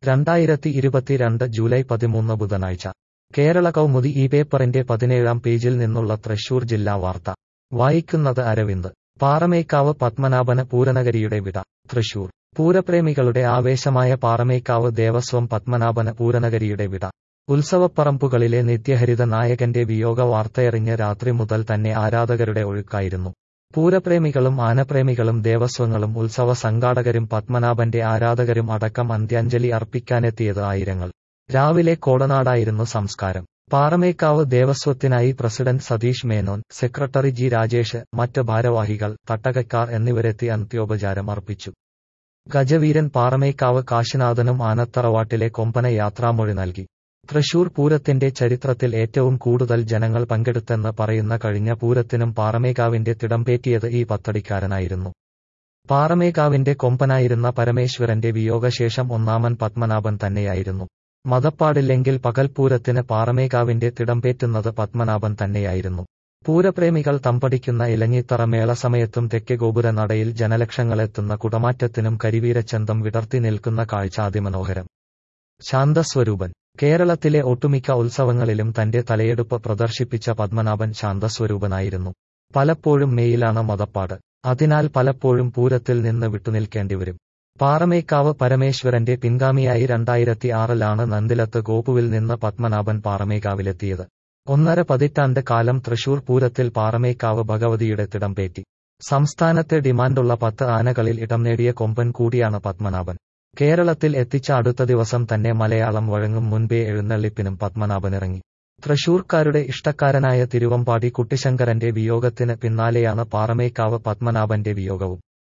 രണ്ടായിരത്തി ഇരുപത്തിരണ്ട് ജൂലൈ പതിമൂന്ന് ബുധനാഴ്ച കേരള കൗമുദി ഈ പേപ്പറിന്റെ പതിനേഴാം പേജിൽ നിന്നുള്ള തൃശൂർ ജില്ലാ വാർത്ത വായിക്കുന്നത് അരവിന്ദ് പാറമേക്കാവ് പത്മനാഭന പൂരനഗരിയുടെ വിട തൃശൂർ പൂരപ്രേമികളുടെ ആവേശമായ പാറമേക്കാവ് ദേവസ്വം പത്മനാഭന പൂരനഗരിയുടെ വിട ഉത്സവപ്പറമ്പുകളിലെ നിത്യഹരിത നായകന്റെ വിയോഗ വാർത്തയറിഞ്ഞ് രാത്രി മുതൽ തന്നെ ആരാധകരുടെ ഒഴുക്കായിരുന്നു പൂരപ്രേമികളും ആനപ്രേമികളും ദേവസ്വങ്ങളും ഉത്സവ സംഘാടകരും പത്മനാഭന്റെ ആരാധകരും അടക്കം അന്ത്യാഞ്ജലി അർപ്പിക്കാനെത്തിയത് ആയിരങ്ങൾ രാവിലെ കോടനാടായിരുന്നു സംസ്കാരം പാറമേക്കാവ് ദേവസ്വത്തിനായി president Satheesh Menon secretary G Rajesh മറ്റ് ഭാരവാഹികൾ തട്ടകക്കാർ എന്നിവരെത്തി അന്ത്യോപചാരം അർപ്പിച്ചു ഗജവീരൻ പാറമേക്കാവ് കാശിനാഥനും ആനത്തറവാട്ടിലെ കൊമ്പന യാത്രാമൊഴി നൽകി തൃശൂർ പൂരത്തിന്റെ ചരിത്രത്തിൽ ഏറ്റവും കൂടുതൽ ജനങ്ങൾ പങ്കെടുത്തെന്ന് പറയുന്ന കഴിഞ്ഞ പൂരത്തിനും പാറമേക്കാവിന്റെ തിടംപേറ്റിയത് ഈ പത്തടിക്കാരനായിരുന്നു പാറമേക്കാവിന്റെ കൊമ്പനായിരുന്ന പരമേശ്വരന്റെ വിയോഗശേഷം ഒന്നാമൻ പത്മനാഭൻ തന്നെയായിരുന്നു മതപ്പാടില്ലെങ്കിൽ പകൽപൂരത്തിന് പാറമേക്കാവിന്റെ തിടംപേറ്റുന്നത് പത്മനാഭൻ തന്നെയായിരുന്നു പൂരപ്രേമികൾ തമ്പടിക്കുന്ന ഇലഞ്ഞിത്തറ മേളസമയത്തും തെക്കേ ഗോപുര നടയിൽ ജനലക്ഷങ്ങളെത്തുന്ന കുടമാറ്റത്തിനും കരിവീരച്ചന്തം വിടർത്തി നിൽക്കുന്ന കാഴ്ച അതിമനോഹരം ശാന്തസ്വരൂപൻ കേരളത്തിലെ ഒട്ടുമിക്ക ഉത്സവങ്ങളിലും തന്റെ തലയെടുപ്പ് പ്രദർശിപ്പിച്ച പത്മനാഭൻ ശാന്തസ്വരൂപനായിരുന്നു പലപ്പോഴും മെയിലാണ് മതപ്പാട് അതിനാൽ പലപ്പോഴും പൂരത്തിൽ നിന്ന് വിട്ടുനിൽക്കേണ്ടിവരും പാറമേക്കാവ് പരമേശ്വരന്റെ പിൻഗാമിയായി രണ്ടായിരത്തി ആറിലാണ് നന്ദിലത്ത് ഗോപുവിൽ നിന്ന് പത്മനാഭൻ പാറമേക്കാവിലെത്തിയത് ഒന്നര പതിറ്റാണ്ട് കാലം തൃശൂർ പൂരത്തിൽ പാറമേക്കാവ് ഭഗവതിയുടെ തിടംപേറ്റി സംസ്ഥാനത്തെ ഡിമാൻഡുള്ള പത്ത് ആനകളിൽ ഇടം നേടിയ കൊമ്പൻ കൂടിയാണ് പത്മനാഭൻ കേരളത്തിൽ എത്തിച്ച അടുത്ത ദിവസം തന്നെ മലയാളം വഴങ്ങും മുൻപേ എഴുന്നള്ളിപ്പിനും പത്മനാഭനിറങ്ങി തൃശൂർക്കാരുടെ ഇഷ്ടക്കാരനായ തിരുവമ്പാടി കുട്ടിശങ്കരന്റെ വിയോഗത്തിന് പിന്നാലെയാണ് പാറമേക്കാവ് പത്മനാഭന്റെ വിയോഗവും